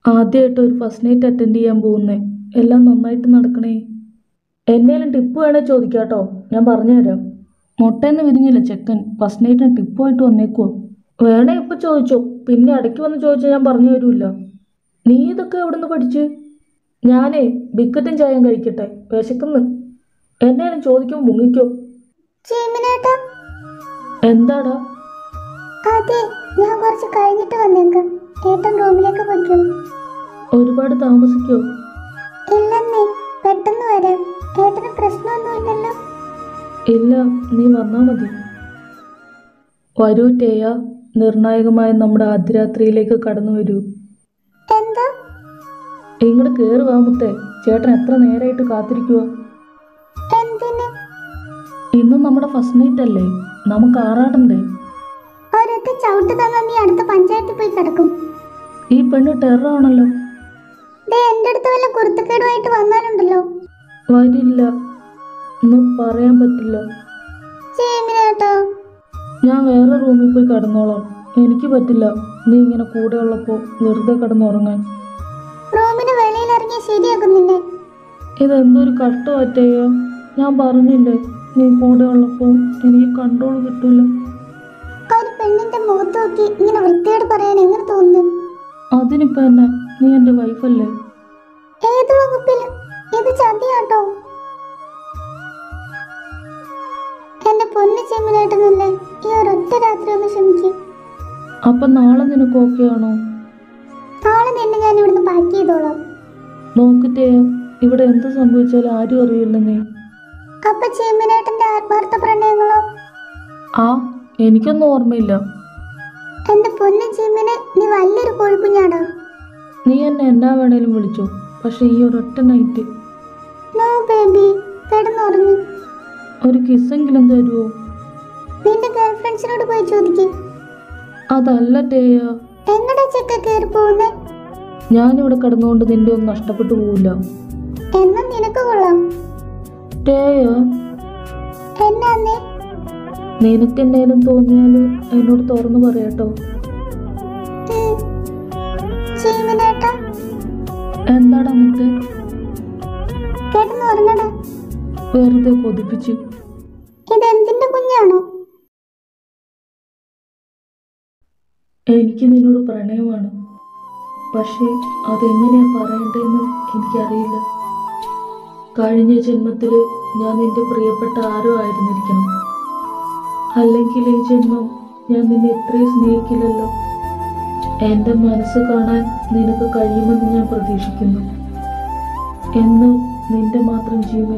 ആദ്യമായിട്ട് ഒരു first night attend ചെയ്യാൻ പോകുന്നേ എല്ലാം നന്നായിട്ട് നടക്കണേ എന്നേലും ടിപ്പ് വേണേ ചോദിക്കാട്ടോ ഞാൻ പറഞ്ഞുതരാം മുട്ടേന്ന് വിരിഞ്ഞില്ല ചെക്കൻ ഫസ്റ്റ് നൈറ്റിന് ടിപ്പുമായിട്ട് വന്നേക്കുവോ വേണേ ഇപ്പം ചോദിച്ചോ പിന്നെ ഇടയ്ക്ക് വന്ന് ചോദിച്ചാൽ ഞാൻ പറഞ്ഞു തരൂല്ല നീ ഇതൊക്കെ എവിടെ നിന്ന് പഠിച്ച് ഞാനേ ബിക്കറ്റും ചായയും കഴിക്കട്ടെ വിശക്കുന്നു എന്നേലും ചോദിക്കുമ്പോൾ മുങ്ങിക്കോ ചേമിനേട്ടാ എന്താടാ അതെ ഞാൻ കുറച്ച് കഴിഞ്ഞിട്ട് വന്നേക്കാം ഏട്ടൻ റൂമിലേക്ക് പൊയ്ക്കും ഒരുപാട് താമസിക്കോ ഇല്ലെന്നേ പെട്ടെന്ന് വരാം ഏട്ടന് പ്രശ്നമൊന്നുമില്ലല്ലോ ഇല്ല നീ വന്നാ മതി വരൂ ടേയ നിർണായകമായ നമ്മുടെ ആദ്യരാത്രിയിലേക്ക് കടന്നു വരൂ എന്താ ഇങ്ങോട്ട് കയറി വാ മുത്തേ ചേട്ടൻ എത്ര നേരമായിട്ട് കാത്തിരിക്കുക എന്തിന് ഇന്ന് നമ്മുടെ ഫസ്റ്റ് നൈറ്റ് അല്ലേ നമുക്ക് ആറാടണ്ടേ ഒരൊറ്റ ചവിട്ട് തന്നാ നീ അടുത്ത പഞ്ചായത്തിൽ പോയി കിടക്കും ഈ പെണ്ണ് ടെററാണല്ലോ ദേ എൻ്റെ അടുത്ത് വല്ല കുരുത്തക്കേടുമായിട്ട് വന്നാലുണ്ടല്ലോ വരില്ല ഒന്നും പറയാൻ പറ്റില്ല ചേമിനേട്ടോ ഞാൻ വേറെ റൂമിൽ പോയി കിടന്നോളാം എനിക്ക് പറ്റില്ല നീ ഇങ്ങനെ കൂടെ ഉള്ളപ്പോൾ വെറുതെ കിടന്നുറങ്ങാൻ റൂമിന് വെളിയിൽ ഇറങ്ങി ശരിയാക്കും നിന്നെ ഇതെന്തൊരു കഷ്ടമാറ്റേയോ ഞാൻ പറഞ്ഞില്ലേ നീ കൂടെ ഉള്ളപ്പോൾ എനിക്ക് കൺട്രോൾ കിട്ടൂല ഒരു പെണ്ണിന്റെ മുഖത്ത് നോക്കി ഇങ്ങനെ വൃത്തിയോട് പറയാൻ എങ്ങനെ തോന്നുന്നു അതിനിപ്പോ എന്നെ നീ എൻ്റെ വൈഫല്ലേ ഏത് വകുപ്പില് ഇത് ചതിയാട്ടോ എന്റെ പൊന്നു ചെമ്മിനായിട്ടൊന്നല്ലേ ഈ ഒരൊറ്റ രാത്രി ഒന്ന് ക്ഷമിക്കും അപ്പൊ നാളെ നിനക്ക് ഓക്കെ ആണോ നാളെ നിന്നെ ഞാൻ ഇവിടുന്ന് പാക്ക് ചെയ്തോളാം നോക്കിട്ടേ ഇവിടെ എന്ത് സംഭവിച്ചാലും ആരും അറിയില്ല നീ അപ്പൊ ചെമ്മിനായിട്ടന്റെ ആത്മാർത്ഥ പ്രണയങ്ങളോ ആ എനിക്കൊന്നും ഓർമ്മയില്ല എന്റെ പൊന്നു ചെമ്മിനെ നീ വലിയൊരു കൊഴുക്കുഞ്ഞാടാ നീ എന്നെ എന്നാ വേണേലും വിളിച്ചോ പക്ഷെ ഈ ഒരൊറ്റ നൈറ്റ് നോ ബേബി കിടന്നുറങ്ങ് ഒരു കിസ്സെങ്കിലും തരുമോ നിന്റെ ഗേൾ ഫ്രണ്ട്സിനോട് പോയി ചോദിക്കും അതല്ല ടേയ എങ്ങടാ ചെക്ക കയറി പോകുന്നേ ഞാനിവിടെ കിടന്നുകൊണ്ട് നിന്റെ ഒന്നും നഷ്ടപ്പെട്ടു പോവില്ല എന്നാ നിനക്ക് കൊള്ളാം ടേയ എന്നാന്നേ നിനക്ക് എന്നേലും തോന്നിയാൽ എന്നോട് തുറന്നു പറയാട്ടോ ചീമിനേട്ടാ എന്താടാ മുത്തേ കിടന്നുറങ്ങടാ വെറുതെ കൊതിപ്പിച്ച് ഇതെന്തിന്റെ കുഞ്ഞാണോ എനിക്ക് നിന്നോട് പ്രണയമാണ് പക്ഷേ അതെങ്ങനെയാ പറയണ്ടതെന്ന് എനിക്കറിയില്ല കഴിഞ്ഞ ജന്മത്തിൽ ഞാൻ നിന്റെ പ്രിയപ്പെട്ട ആരോ ആയിരുന്നിരിക്കണം അല്ലെങ്കിൽ ഈ ജന്മം ഞാൻ നിന്നെ ഇത്രയും സ്നേഹിക്കില്ലല്ലോ എൻ്റെ മനസ്സ് കാണാൻ നിനക്ക് കഴിയുമെന്ന് ഞാൻ പ്രതീക്ഷിക്കുന്നു എന്ന് നിന്റെ മാത്രം ജീവൻ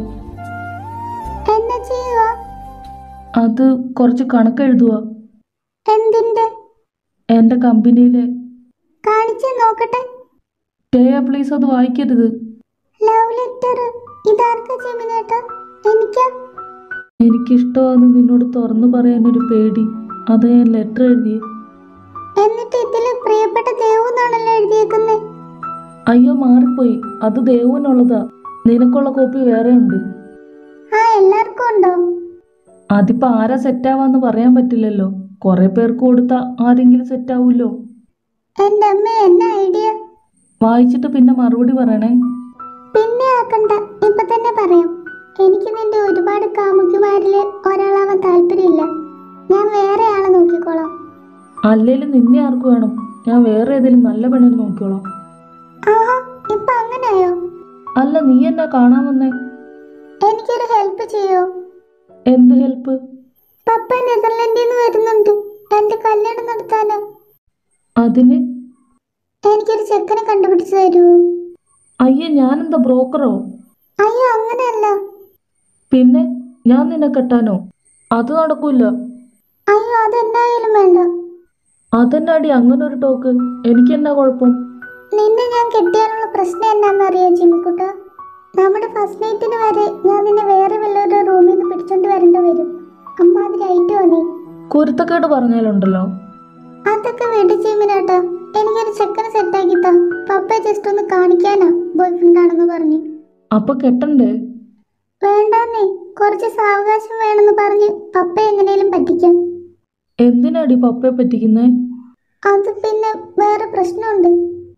എന്നാ ചെയ്യുക അത് കുറച്ച് കണക്കെഴുതുക എന്തിന്റെ എൻ്റെ കമ്പനിയിലെ കാണിച്ച് നോക്കട്ടെ ടേയ പ്ലീസ് അത് വായിക്കരുത് ലവ് ലെറ്റർ ഇതാർക്കാ ചെമിനേട്ടാ എനിക്കാ എനിക്കിഷ്ടമാണെന്ന് നിന്നോട് തുറന്നു പറയാനൊരു പേടി അത് ഞാൻ ലെറ്റർ എഴുതി എന്നിട്ട് ഇതില് പ്രിയപ്പെട്ട ദേവു എന്നാണല്ലോ എഴുതിയേക്കുന്നേ അയ്യോ മാറിപ്പോയി അത് ദേവുവിനുള്ളതാ നിനക്കുള്ള കോപ്പി വേറെ ഉണ്ട് ആ എല്ലാവർക്കും ഉണ്ടോ അതിപ്പോ ആരാ സെറ്റാവാന്ന് പറയാൻ പറ്റില്ലല്ലോ കുറെ പേർക്ക് കൊടുത്താ ആരെങ്കിലും സെറ്റാവൂല്ലോ എന്റെ അമ്മ എന്നാ ഐഡിയ വായിച്ചിട്ട് പിന്നെ മറുപടി പറയണേ പിന്നെ ആക്കണ്ട ഇപ്പൊ തന്നെ പറയാം എനിക്ക് നിന്റെ ഒരുപാട് കാമുകിമാരില് ഒരാളാവാൻ താല്പര്യമില്ല ഞാൻ വേറെ ആളെ നോക്കിക്കോളാം അല്ലേലും നിന്നെ ആർക്ക് വേണം ഞാൻ വേറെ ഏതെങ്കിലും നല്ല പെണ്ണിനെ നോക്കിക്കോളാം ആഹാ ഇപ്പൊ അങ്ങനെയായോ അല്ല നീ എന്നാ കാണാൻ വന്നേ എനിക്കൊരു ഹെൽപ്പ് ചെയ്യോ എന്ത് ഹെൽപ്പ് പപ്പ നെതർലൻഡിൽ നിന്ന് വരുന്നുണ്ട് എന്റെ കല്യാണം നടത്താനോ അതിന് എനിക്കൊരു ചെക്കനെ കണ്ടുപിടിച്ചു തരുമോ അയ്യേ ഞാനെന്താ ബ്രോക്കറോ അയ്യോ അങ്ങനെയല്ല പിന്നെ ഞാൻ നിന്നെ കെട്ടാനോ അത് നടക്കൂല അയ്യോ അതെന്നായാലും വേണ്ട അതെന്നാടി അങ്ങനെ ഒരു ടോക്ക് എനിക്കെന്നാ കുഴപ്പം നിന്നെ ഞാൻ കെട്ടിയാലുള്ള പ്രശ്നം എന്നാന്നറിയോ ജിമ്മിക്കുട്ട നമ്മുടെ ഫസ്റ്റ് നൈറ്റിന് വരെ ഞാൻ നിന്നെ വേറെ വല്ലൊരു റൂമിൽ നിന്ന് പിടിച്ചോണ്ട് വരേണ്ടി വരും അമ്മാതിരായിട്ട് വന്നേ കുരുത്തക്കേട് പറഞ്ഞാലുണ്ടല്ലോ അതൊക്കെ വിട് ജിമ്മിനേട്ടാ എനിക്കൊരു ചെക്കനെ സെറ്റാക്കിത്താ പപ്പ ജസ്റ്റ് ഒന്ന് കാണിക്കാനാ ബോയ് ഫ്രണ്ട് ആണെന്ന് പറഞ്ഞു അപ്പൊ കെട്ടണ്ടേ വേണ്ടാന്നേ കുറച്ച് സാവകാശം വേണമെന്ന് പറഞ്ഞ് പപ്പ എങ്ങനെയും പറ്റിക്കാം എന്തിനാടി പപ്പയെ പറ്റിക്കുന്നേ അത് പിന്നെ വേറെ പ്രശ്നമുണ്ട്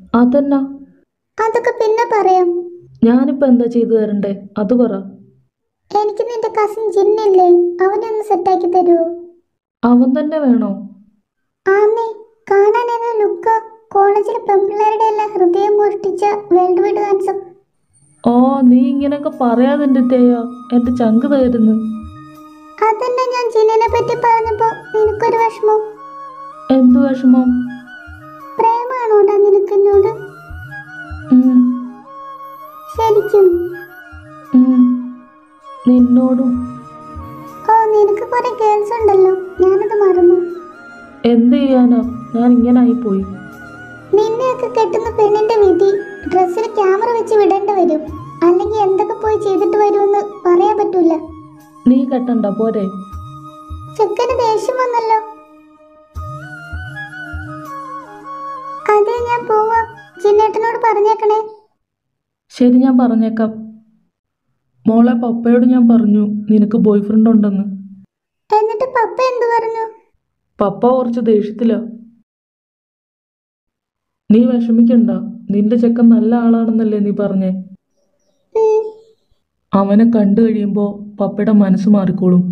അതെന്നാ അതൊക്കെ പിന്നെ പറയാം ഞാനിപ്പോൾ എന്താ ചെയ്തു തരണ്ടേ അത് പറ എനിക്ക് നിന്റെ കസിൻ ജിന്നില്ലേ അവനെ ഒന്ന് സെറ്റാക്കി തരുമോ അവൻ തന്നെ വേണോ ആന്നേ കാണാൻ എന്ന ലുക്ക് കോളേജിലെ പെൺപിള്ളേരുടെ എല്ലാം ഹൃദയം മോഷ്ടിച്ച വേൾഡ് വൈഡ് ഡാൻസും ഓ നീ ഇങ്ങനെയൊക്കെ പറയാതെൻ്റെ തേയ എൻ്റെ ചങ്ക് തരുന്നു അതന്നെ ഞാൻ ജിന്നിനെ പറ്റി പറഞ്ഞപ്പോ നിനക്കൊരു വിഷമം എന്തു വിഷമം പ്രേമാണോടാ നിനക്കെന്നോട് ഉം, ശരിക്കും ഉം. നിന്നോടും ഓ നിനക്ക് കുറെ ഗേൾസ് ഉണ്ടല്ലോ ഞാനത് മറന്നു എന്ത് ചെയ്യാനാ ഞാൻ ഇങ്ങനെ ആയിപ്പോയി നിന്നെയൊക്കെ കെട്ടുന്ന പെണ്ണിന്റെ വിധി ഡ്രസ്സിൽ ക്യാമറ വെച്ച് വിടേണ്ടി വരും അല്ലെങ്കിൽ എന്തൊക്കെ പോയി ചെയ്തിട്ട് വരുമെന്ന് പറയാൻ പറ്റൂല നീ കെട്ടണ്ട പോരെ ചെക്കന് ദേഷ്യം വന്നല്ലോ അതെ ഞാൻ പോവാ ചിന്നേട്ടനോട് പറഞ്ഞേക്കണേ ശരി ഞാൻ പറഞ്ഞേക്കാം മോളെ പപ്പയോട് ഞാൻ പറഞ്ഞു നിനക്ക് ബോയ് ഫ്രണ്ട് ഉണ്ടെന്ന് എന്നിട്ട് പപ്പ എന്തു പറഞ്ഞു പപ്പ കുറച്ച് ദേഷ്യത്തിലാ നീ വിഷമിക്കണ്ട നിന്റെ ചെക്കൻ നല്ല ആളാണെന്നല്ലേ നീ പറഞ്ഞേ ഉം, അവനെ കണ്ടു കഴിയുമ്പോൾ പപ്പയുടെ മനസ്സ് മാറിക്കോളും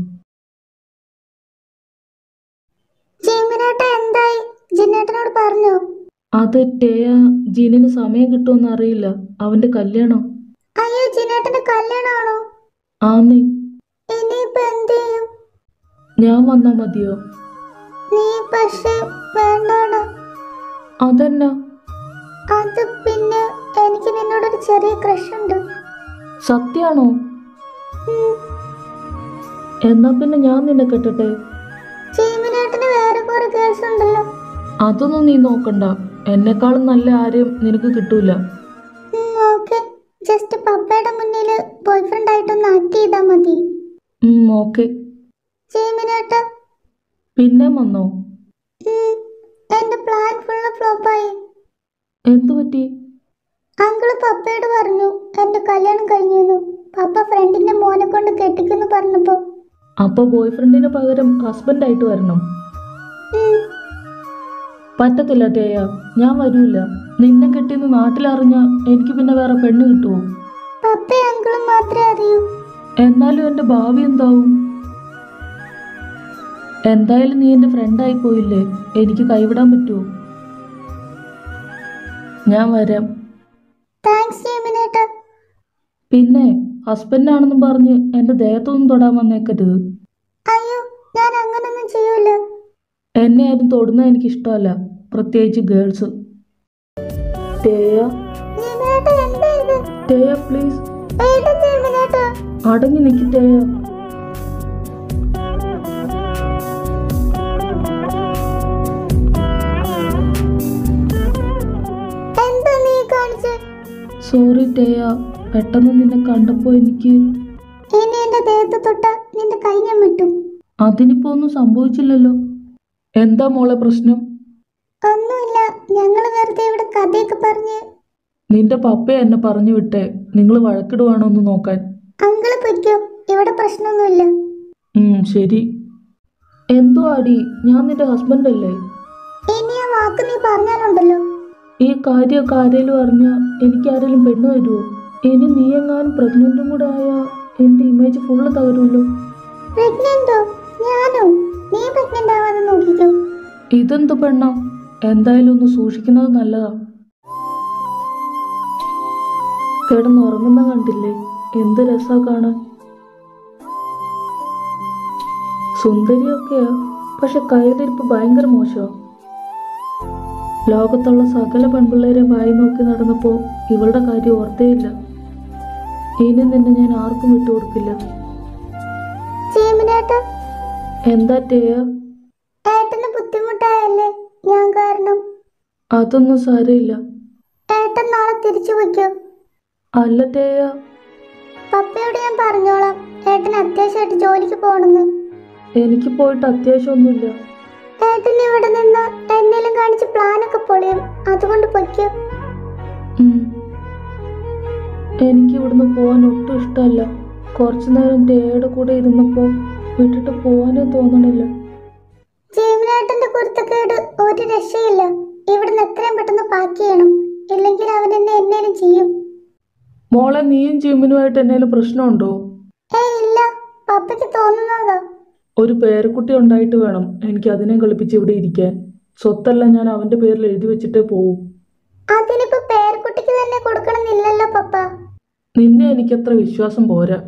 ജിമ്മിനേട്ട എന്തായി ജിന്നേട്ടനോട് പറഞ്ഞോ അത് ടേയ ജീനിന് സമയം കിട്ടുമെന്ന് അറിയില്ല അവന്റെ കല്യാണം അയ്യോ ജിന്നേട്ടന്റെ കല്യാണമാണോ ആന്നേ ഇനിയിപ്പോ എന്ത് ചെയ്യും ഞാൻ വന്നാ മതിയോ നീ പക്ഷെ വേണ്ടാടാ അതെന്നാ അത് പിന്നെ എനിക്ക് നിന്നോടൊരു ചെറിയ ക്രഷ് ഉണ്ട് സത്യാണോ ഉം. എന്നാ പിന്നെ ഞാൻ നിന്നെ കെട്ടട്ടെ ജിമ്മിനേട്ടന് വേറെ കുറെ ഗേൾസ് ഉണ്ടല്ലോ അതൊന്നും നീ നോക്കണ്ട എന്നെക്കാളും നല്ല ആരെയും നിനക്ക് കിട്ടൂല ഓക്കെ ജസ്റ്റ് പപ്പയുടെ മുന്നിൽ ബോയ് ഫ്രണ്ട് ആയിട്ടൊന്ന് ആക്ട് ചെയ്താൽ മതി ഉം ഓക്കെ ജിമ്മിനേട്ട പിന്നെ വന്നോ എന്റെ പ്ലാൻ ഫുള്ള് ഫ്ലോപ്പായി എന്തു പറ്റി അങ്കിള് പപ്പയോട് പറഞ്ഞു എന്റെ കല്യാണം കഴിഞ്ഞെന്നു പപ്പ ഫ്രണ്ടിന്റെ മോനെ കൊണ്ട് കെട്ടിക്കുന്നു പറഞ്ഞപ്പോ അപ്പൊ ബോയ് ഫ്രണ്ടിന് പകരം ഹസ്ബൻഡ് ആയിട്ട് വരണം ഉം, പറ്റത്തില്ല ടേയ ഞാൻ വരൂല നിന്നെ കെട്ടിയെന്ന് നാട്ടിലറിഞ്ഞ എനിക്ക് പിന്നെ വേറെ പെണ്ണ് കിട്ടുമോ പപ്പയും അങ്കിളും മാത്രമേ അറിയൂ എന്നാലും എൻ്റെ ഭാവി എന്താവും എന്തായാലും നീ എൻ്റെ ഫ്രണ്ടായി പോയില്ലേ എനിക്ക് കൈവിടാൻ പറ്റുമോ ഞാൻ വരാം താങ്ക്സ് ജിമ്മിനേട്ട പിന്നെ ഹസ്ബൻഡാണെന്നും പറഞ്ഞ് എൻ്റെ ദേഹത്തൊന്നും തൊടാൻ വന്നേക്കരുത് അയ്യോ ഞാൻ അങ്ങനൊന്നും ചെയ്യൂല എന്നെ ആരും തൊടുന്നത് എനിക്ക് ഇഷ്ടമല്ല പ്രത്യേകിച്ച് ഗേൾസ് ടേയ ജിമ്മിനേട്ട എന്താ ഇത് ടേയ പ്ലീസ് ഏട്ടാ ജിമ്മിനേട്ട അടങ്ങി നിൽക്കി ടേയ എന്താ നീ കാണിച്ചേ സോറി ടേയ പെട്ടെന്ന് നിന്നെ കണ്ടപ്പോൾ എനിക്ക് ഇനി എന്റെ ദേഹത്ത് തൊട്ട നിന്റെ കൈ ഞാൻ വിട്ടും അതിനിപ്പോ ഒന്നും സംഭവിച്ചില്ലല്ലോ എന്താ മോളെ പ്രശ്നം ഒന്നുമില്ല ഞങ്ങള് വെറുതെ ഇവിടെ കഥയൊക്കെ പറഞ്ഞ് നിന്റെ പപ്പ എന്നെ പറഞ്ഞു വിട്ടേ നിങ്ങൾ വഴക്കിടുവാണോ എന്ന് നോക്കാൻ അങ്കിള് പൊയ്ക്കോ ഇവിടെ പ്രശ്നമൊന്നുമില്ല ഉം, ശരി എന്തോ ആടി ഞാൻ നിന്റെ ഹസ്ബൻഡ് അല്ലേ ഇനി ആ വാക്ക് നീ പറഞ്ഞാലുണ്ടല്ലോ ഈ കാര്യമൊക്കെ ആരേലും അറിഞ്ഞാൽ എനിക്ക് ആരെങ്കിലും പെണ്ണ് തരുമോ ഇനി നീ എങ്ങാനും പ്രഗ്നൻറ്റും കൂടെ ആയാൽ എൻ്റെ ഇമേജ് ഫുള്ള് തകരുമല്ലോ പ്രഗ്നന്റോ ഞാനോ നീ പ്രഗ്നന്റ് ആവാതെ നോക്കിക്കോ ഇതെന്ത് പെണ്ണാ എന്തായാലും ഒന്ന് സൂക്ഷിക്കുന്നത് നല്ലതാ കിടന്നുറങ്ങുന്ന കണ്ടില്ലേ എന്ത് രസാ കാണാൻ സുന്ദരിയൊക്കെയാ പക്ഷെ കയ്യിലിരിപ്പ് ഭയങ്കര മോശമാ ലോകത്തുള്ള സകല പെൺപിള്ളേരെ വായി നോക്കി നടന്നപ്പോൾ ഇവളുടെ കാര്യം ഓർത്തേയില്ല ഇനി നിന്നെ ഞാൻ ആർക്കും വിട്ടുകൊടുക്കില്ല ചീമിനേട്ട എന്താ ടേയ ഏട്ടന് ബുദ്ധിമുട്ടായല്ലേ ഞാൻ കാരണം അതൊന്നും സാരമില്ല ഏട്ടൻ നാളെ തിരിച്ചു വയ്ക്കോ അല്ല ടേയ പപ്പയോട് ഞാൻ പറഞ്ഞോളാം ഏട്ടൻ അത്യാവശ്യമായിട്ട് ജോലിക്ക് പോകണമെന്ന് എനിക്ക് പോയിട്ട് അത്യാവശ്യമൊന്നുമില്ല ഏട്ടൻ ഇവിടെ നിന്ന് എന്നേലും കാണിച്ച് പ്ലാനൊക്കെ പൊളിയും അതുകൊണ്ട് പൊയ്ക്കോ ഉം. എനിക്ക് ഇവിടുന്ന് പോകാൻ ഒട്ടും ഇഷ്ടമല്ല കുറച്ചു നേരം ടേയുടെ കൂടെ ഇരുന്നപ്പോൾ വിട്ടിട്ട് പോകാനേ തോന്നണില്ല ജീവനേട്ടന്റെ കുരുത്തക്കേട് ഒരു രക്ഷയില്ല ഇവിടുന്ന് എത്രയും പെട്ടെന്ന് പാക്ക് ചെയ്യണം ഇല്ലെങ്കിൽ അവൻ എന്നെ എന്നേലും ചെയ്യും മോളെ നീയും ജിമ്മിനുമായിട്ട് എന്തെങ്കിലും പ്രശ്നമുണ്ടോ ഏയ് ഇല്ല പപ്പയ്ക്ക് തോന്നുന്നതാ ഒരു പേരക്കുട്ടി ഉണ്ടായിട്ട് വേണം എനിക്ക് അതിനെ കളിപ്പിച്ച് ഇവിടെ ഇരിക്കാൻ സ്വത്തെല്ലാം ഞാൻ അവൻ്റെ പേരിൽ എഴുതി വെച്ചിട്ടേ പോവൂ അതിനിപ്പോ പേരക്കുട്ടിക്ക് തന്നെ കൊടുക്കണമെന്നില്ലല്ലോ പപ്പ നിന്നെ എനിക്കത്ര വിശ്വാസം പോരാ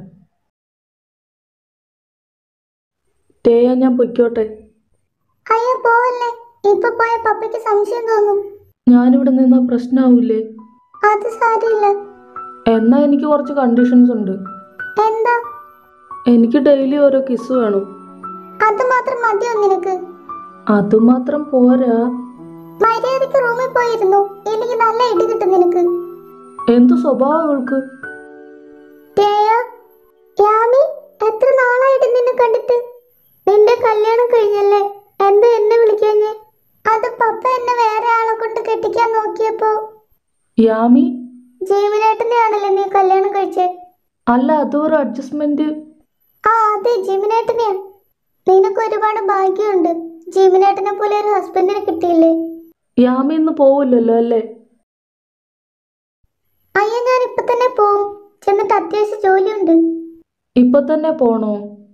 ടേയ ഞാൻ പൊയ്ക്കോട്ടെ അയ്യോ പോവല്ലേ ഇപ്പൊ പോയ പപ്പയ്ക്ക് സംശയം തോന്നും ഞാനിവിടെ നിന്നാ പ്രശ്നമാവൂലേ അത് സാരമില്ല എന്നാ എനിക്ക് കുറച്ച് കണ്ടീഷൻസ് ഉണ്ട് എന്താ എനിക്ക് ഡെയിലി ഓരോ കിസ് വേണം അത് മാത്രം മതിയോ നിനക്ക് അതുമാത്രം പോരാ മര്യാദക്ക് റൂമിൽ പോയിരുന്നു ഇല്ലെങ്കിൽ നല്ല ഇടി കിട്ടും നിനക്ക് എന്തു സ്വഭാവം അവൾക്ക് ദേയ, യാമി എത്ര നാളായിട്ട് നിന്നെ കണ്ടിട്ട് നിന്റെ കല്യാണം കഴിഞ്ഞല്ലേ എന്താ എന്നെ വിളിക്കാഞ്ഞേ അത് പപ്പ എന്നെ വേറെ ആളെ കൊണ്ട് കെട്ടിക്കാൻ നോക്കിയപ്പോ യാമി ജീവനേട്ടനെ ആണല്ലേ നീ കല്യാണം കഴിച്ചേ അല്ല അതൊരു അഡ്ജസ്റ്റ്മെന്റ് ആ അതെ ജീവനേട്ടനെയാ നിനക്ക് ഒരുപാട് ഭാഗ്യമുണ്ട് ജീവനേട്ടനെ പോലെ ഒരു ഹസ്ബൻഡിനെ കിട്ടിയില്ലേ യാമി ഇന്ന് പോവില്ലല്ലോ അല്ലേ അയ്യോ ഞാൻ ഇപ്പൊ തന്നെ പോവും ചെന്നിട്ട് അത്യാവശ്യം ജോലിയുണ്ട് ഇപ്പൊ തന്നെ പോണോ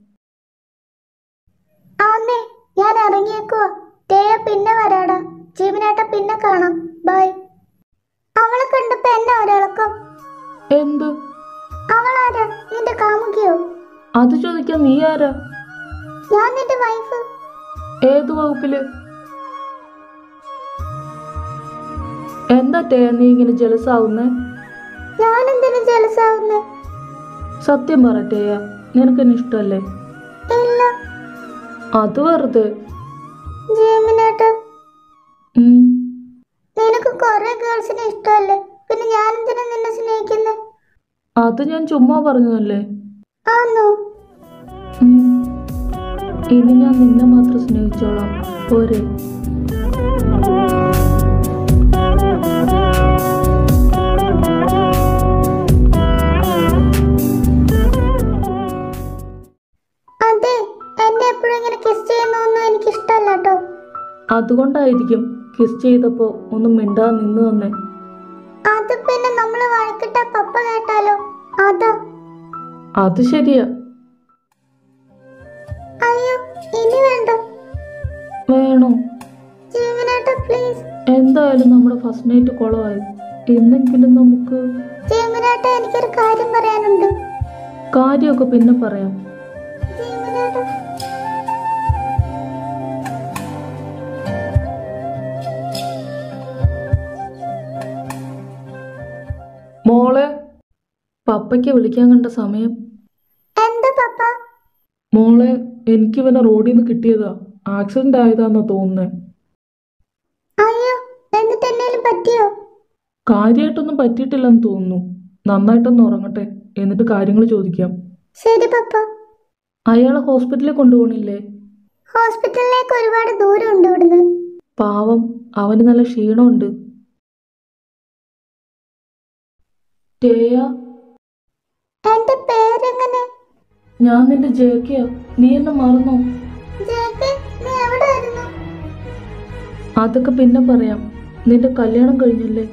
ആന്നേ ഞാൻ ഇറങ്ങിയേക്കുവാ തേയ പിന്നെ വരാടാ ജീവനേട്ട പിന്നെ കാണാം ബൈ അവളെ കണ്ടപ്പോ എന്നെ ഒരിളക്കം എന്ത് അവളാരാ നിന്റെ കാമുകിയോ അത് ചോദിക്കാൻ നീ ആരാ ഞാൻ നിന്റെ വൈഫ് ഏത് വകുപ്പില് എന്താ ടേ നീ ഇങ്ങനെ ജലസാവുന്നേ ഞാൻ എന്തിനു ജലസാവുന്നേ സത്യം പറട്ടേയ നിനക്കെന്നെ ഇഷ്ടല്ലേ ഇല്ല അത് വെറുതെ ജീവനേട്ട ഉം. നിനക്ക് കുറെ ഗേൾസിനെ ഇഷ്ടമല്ലേ പിന്നെ ഞാൻ എന്തിനാ നിന്നെ സ്നേഹിക്കുന്നേ അത് ഞാൻ ചുമ്മാ പറഞ്ഞതല്ലേ ആന്നോ ഉം. ഇനി ഞാൻ നിന്നെ മാത്രം സ്നേഹിച്ചോളാം പോരെ അതെ എന്നെ എപ്പോഴും ഇങ്ങനെ കിസ് ചെയ്യുന്നൊന്നും എനിക്ക് ഇഷ്ടമല്ല കേട്ടോ അതുകൊണ്ടായിരിക്കും കിസ് ചെയ്തപ്പോ ഒന്നും മിണ്ടാ നിന്ന് തന്നെ അത് പിന്നെ നമ്മൾ വഴക്കിട്ട പപ്പ കേട്ടാലോ അതാ അത് ശരിയാ അയ്യോ ഇനി വേണ്ട വേണോ ജീവനേട്ട പ്ലീസ് എന്തായാലും നമ്മുടെ ഫസ്റ്റ് നൈറ്റ് കുളമായി എന്നെങ്കിലും നമുക്ക് ജീവനേട്ട എനിക്കൊരു കാര്യം പറയാനുണ്ട് കാര്യമൊക്കെ പിന്നെ പറയാം ജീവനേട്ട മോളെ പപ്പയ്ക്ക് വിളിക്കാൻ കണ്ട സമയം എന്താ പപ്പ മോളെ എനിക്ക് ഇവനെ റോഡിൽ നിന്ന് കിട്ടിയതാ ആക്സിഡന്റ് ആയതാന്നാ തോന്നുന്നേ അയ്യോ എന്നിട്ട് എന്നേലും പറ്റിയോ കാര്യമായിട്ടൊന്നും പറ്റിയിട്ടില്ലെന്ന് തോന്നുന്നു നന്നായിട്ടൊന്ന് ഉറങ്ങട്ടെ എന്നിട്ട് കാര്യങ്ങൾ ചോദിക്കാം ശരി പപ്പ അയാളെ ഹോസ്പിറ്റലിൽ കൊണ്ടുപോകണില്ലേ ഹോസ്പിറ്റലിലേക്ക് ഒരുപാട് ദൂരമുണ്ട് ഇവിടുന്ന് പാവം അവന് നല്ല ക്ഷീണമുണ്ട് ടേയ എന്റെ പേരെങ്ങനെ ഞാൻ നിന്റെ ജേക്കയാ നീ എന്നെ മറന്നോ ജേക്ക് നീ എവിടെയായിരുന്നു അതൊക്കെ പിന്നെ പറയാം നിന്റെ കല്യാണം കഴിഞ്ഞല്ലേ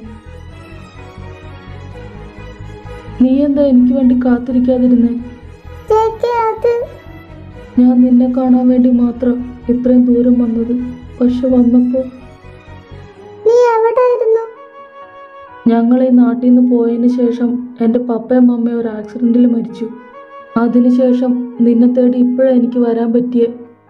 നീ എന്താ എനിക്ക് വേണ്ടി കാത്തിരിക്കാതിരുന്നേ ജേക്ക് അത് ഞാൻ നിന്നെ കാണാൻ വേണ്ടി മാത്രം ഇത്രയും ദൂരം വന്നത് പക്ഷെ വന്നപ്പോ നീ എവിടെയായിരുന്നു ഞങ്ങൾ ഈ നാട്ടിൽ നിന്ന് പോയതിന് ശേഷം എൻ്റെ പപ്പയും അമ്മയും ഒരു ആക്സിഡൻറ്റിൽ മരിച്ചു അതിനുശേഷം നിന്നെ തേടി ഇപ്പോഴാണ് എനിക്ക് വരാൻ പറ്റിയേ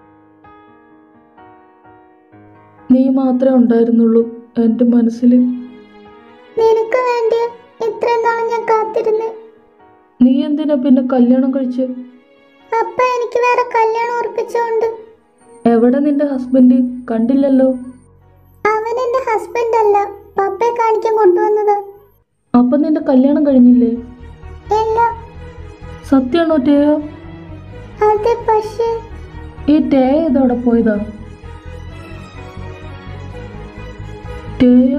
നീ മാത്രമേ ഉണ്ടായിരുന്നുള്ളൂ എൻ്റെ മനസ്സിൽ നിനക്ക് വേണ്ടി ഇത്രയും നാളും ഞാൻ കാത്തിരുന്ന് നീ എന്തിനാ പിന്നെ കല്യാണം കഴിച്ച് അപ്പ എനിക്ക് വേറെ കല്യാണം ഉറപ്പിച്ചോണ്ട് എവിടെ നിന്റെ ഹസ്ബൻഡ് കണ്ടില്ലല്ലോ അവൻ എന്റെ ഹസ്ബൻഡ് അല്ല പപ്പയെ കാണിക്കാൻ കൊണ്ടുവന്നതാ അപ്പം നിന്റെ കല്യാണം കഴിഞ്ഞില്ലേ ഇല്ല സത്യമാണോ ടേയ അതെ പക്ഷേ ഈ ടേയ ഇതവിടെ പോയതാ ടേയ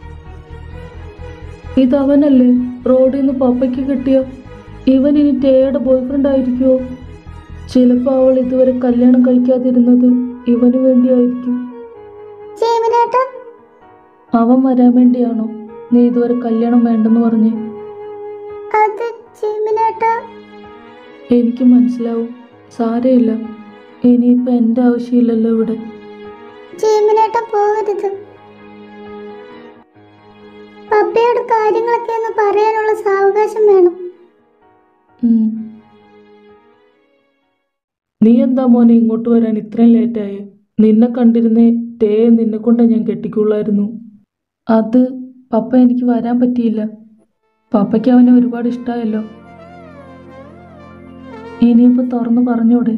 ഇതവനല്ലേ റോഡിൽ നിന്ന് പപ്പയ്ക്ക് കിട്ടിയ ഇവൻ ഇനി ടേയുടെ ബോയ്ഫ്രണ്ട് ആയിരിക്കുമോ ചിലപ്പോൾ അവൾ ഇതുവരെ കല്യാണം കഴിക്കാതിരുന്നത് ഇവന് വേണ്ടിയായിരിക്കും ജീവനേട്ട അവൻ വരാൻ വേണ്ടിയാണോ നീ ഇതുവരെ കല്യാണം വേണ്ടെന്ന് പറഞ്ഞ് അത് ജിമിനേട്ടാ എനിക്ക് മനസ്സിലാവും സാരമില്ല ഇനിയിപ്പോൾ എൻ്റെ ആവശ്യമില്ലല്ലോ ഇവിടെ ജിമിനേട്ട പോകരുത് പപ്പയോട് കാര്യങ്ങളൊക്കെ ഒന്ന് പറയാനുള്ള സാവകാശം വേണം ഉം. നീ എന്താ മോനെ ഇങ്ങോട്ട് വരാൻ ഇത്രയും ലേറ്റായേ നിന്നെ കണ്ടിരുന്നേ തേ നിന്നെ കൊണ്ട് ഞാൻ കെട്ടിക്കുള്ളായിരുന്നു അത് പപ്പ എനിക്ക് വരാൻ പറ്റിയില്ല പപ്പയ്ക്ക് അവനെ ഒരുപാട് ഇഷ്ടമായല്ലോ ഇനിയിപ്പോൾ തുറന്നു പറഞ്ഞൂടെ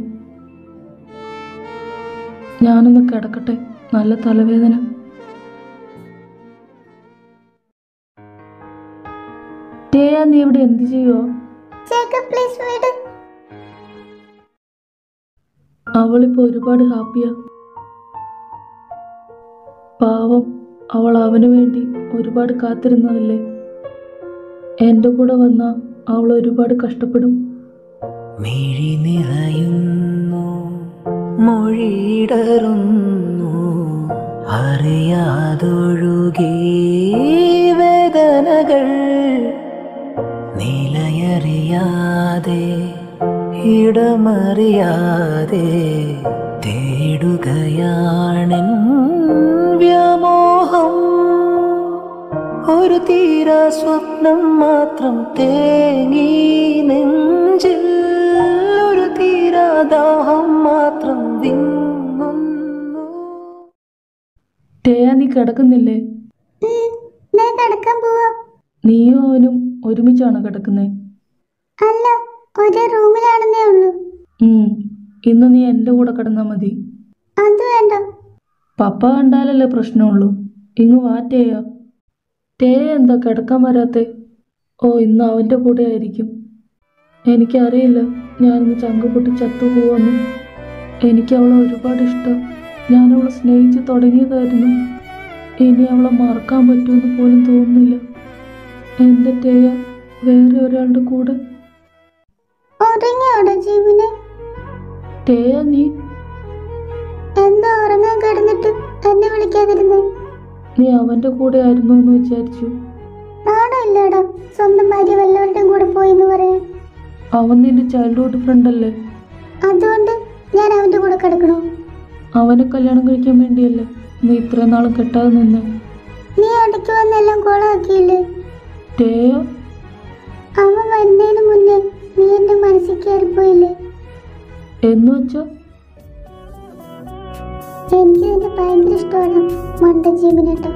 ഞാനൊന്ന് കിടക്കട്ടെ നല്ല തലവേദന തേയാ നീ ഇവിടെ എന്ത് ചെയ്യുവോ ജേക്കബ് പ്ലീസ് വീട് അവളിപ്പോൾ ഒരുപാട് ഹാപ്പിയാ പാവം അവൾ അവന് വേണ്ടി ഒരുപാട് കാത്തിരുന്നതല്ലേ എൻ്റെ കൂടെ വന്ന അവൾ ഒരുപാട് കഷ്ടപ്പെടും മിഴി നിറയുന്നു മൊഴിയിടറുന്നു അറിയാതൊഴുകി വേദനകൾ നിലയറിയാതെ ഇടമറിയാതെ തേടുകയാണെൻ വ്യാമോഹം ഒരു തീരാ സ്വപ്നം മാത്രം തേങ്ങി നെഞ്ചിൽ ഒരു തീരാ ദാഹം മാത്രം വിങ്ങുന്നു തേയാ നീ കിടക്കുന്നില്ലേ ഉം, ഞാൻ കിടക്കാൻ പോവാ നീയും അവനും ഒരുമിച്ചാണ് കിടക്കുന്നത് അല്ല ഒരേ റൂമിലാണെന്നേ ഉള്ളൂ ഇന്ന് നീ എൻ്റെ കൂടെ കിടന്നാൽ മതി അത് വേണ്ട പപ്പ കണ്ടാലല്ലേ പ്രശ്നമുള്ളൂ ഇങ്ങ് വാ തേയ തേയ എന്താ കിടക്കാൻ വരാത്തെ ഓ ഇന്ന് അവൻ്റെ കൂടെ ആയിരിക്കും എനിക്കറിയില്ല ഞാനിന്ന് ചങ്ക് പൊട്ടി ചത്തു പോവെന്ന് എനിക്ക് അവളെ ഒരുപാട് ഇഷ്ടം ഞാൻ അവളെ സ്നേഹിച്ച് തുടങ്ങിയതായിരുന്നു ഇനി അവളെ മറക്കാൻ പറ്റുമെന്ന് പോലും തോന്നുന്നില്ല എൻ്റെ തേയ വേറെ ഒരാളുടെ കൂടെ ഉറങ്ങിയോടെ ജീവനെ തേയ നീ എന്താ ഉറങ്ങാൻ കിടന്നിട്ട് എന്നെ വിളിക്കാതിരുന്നേ നീ അവൻ്റെ കൂടെ ആയിരുന്നു എന്ന് വിചാരിച്ചു നാണമില്ലടാ സ്വന്തം ഭാര്യ വല്ലവരുടെയും കൂടെ പോയി എന്ന് പറയാൻ അവൻ നിന്റെ ചൈൽഡ്ഹുഡ് ഫ്രണ്ട് അല്ലേ അതുകൊണ്ട് ഞാൻ അവന്റെ കൂടെ കിടക്കണോ അവനെ കല്യാണം കഴിക്കാൻ വേണ്ടിയല്ലേ നീ ഇത്രയും നാളും കെട്ടാതെ നിന്ന് നീ ഇടയ്ക്ക് വന്നെല്ലാം കോളാക്കിയില്ലേ തേയോ അവൻ വരുന്നതിന് മുന്നേ നീ എന്റെ മനസ്സിൽ കയറിപ്പോയില്ലേ എന്ന് വെച്ചോ എനിക്ക് നിന്നെ ഭയങ്കര ഇഷ്ടമാണ് മണ്ട ജീവനേട്ടോ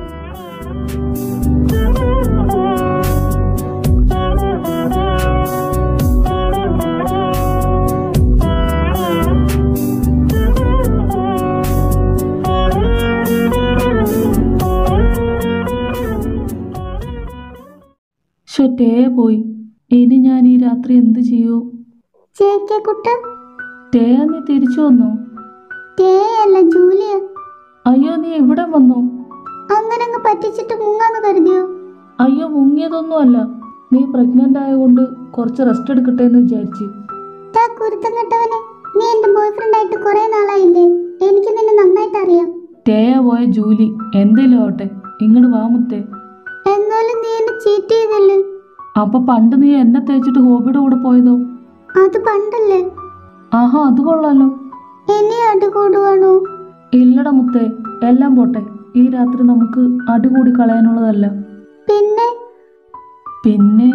പക്ഷെ തേ പോയി ഇനി ഞാൻ ഈ രാത്രി എന്ത് ചെയ്യൂ ചേക്കെ കുട്ട തേ നീ തിരിച്ചു വന്നോ തേ അല്ല ജൂലിയ അയ്യോ നീ ഇവിടെ വന്നോ അങ്ങനെ അങ്ങ് പറ്റിച്ചിട്ട് മുങ്ങാന്ന് കരുതിയോ അയ്യോ മുങ്ങിയതൊന്നും അല്ല നീ പ്രഗ്നന്റ് ആയതുകൊണ്ട് കുറച്ച് റെസ്റ്റ് എടുക്കട്ടെ എന്ന് വിചാരിച്ചു താ കുരുത്തം കെട്ടവനെ നീ എന്റെ ബോയ് ഫ്രണ്ട് ആയിട്ട് കുറെ നാളായില്ലേ എനിക്ക് നിന്നെ നന്നായിട്ട് അറിയാം തേയ പോയ ജൂലി എന്തേലും ആവട്ടെ ഇങ്ങോട്ട് വാ മുത്തേ എന്നാലും നീ എന്നെ ചീറ്റ് ചെയ്തല്ലേ അപ്പൊ പണ്ട് നീ എന്നെ തേച്ചിട്ട് ഹോബിയുടെ കൂടെ പോയതോ അത് പണ്ടല്ലേ ആഹാ അത് കൊള്ളാലോ ഇനി അടി കൂടുവാണോ ഇല്ലട മുത്തേ എല്ലാം പോട്ടെ ഈ രാത്രി നമുക്ക് അടികൂടി കളയാനുള്ളതല്ല പിന്നെ പിന്നെ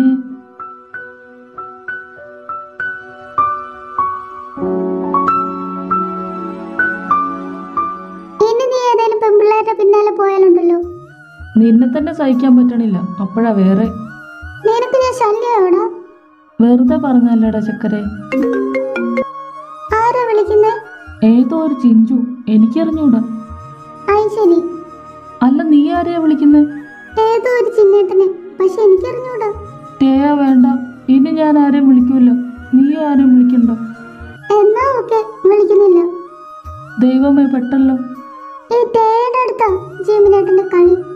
ഇനി നീ ഏതായാലും പെൺപിള്ളേരുടെ പിന്നാലെ പോയാലുണ്ടല്ലോ നിന്നെ തന്നെ സഹിക്കാൻ പറ്റണില്ല അപ്പോഴാ വേറെ നിനക്ക് ഞാൻ ശല്യമാവടാ വെറുതെ പറഞ്ഞല്ലടാ ചക്കരെ ആരാ വിളിക്കുന്നേ ഏതോ ഒരു ചിഞ്ചു എനിക്കറിഞ്ഞൂടാ അത് ശരി അല്ല നീ ആരെയാ വിളിക്കുന്നത് ഏതോ ഒരു ചിന്നേട്ടനെ പക്ഷെ എനിക്കറിഞ്ഞൂടാ തേയ വേണ്ട ഇനി ഞാൻ ആരെയും വിളിക്കൂല നീ ആരെയും വിളിക്കണ്ട എന്നാ ഓക്കെ വിളിക്കുന്നില്ല ദൈവമേ പെട്ടല്ലോ ഈ തേയുടെ അടുത്താ ജീവനേട്ടന്റെ കളി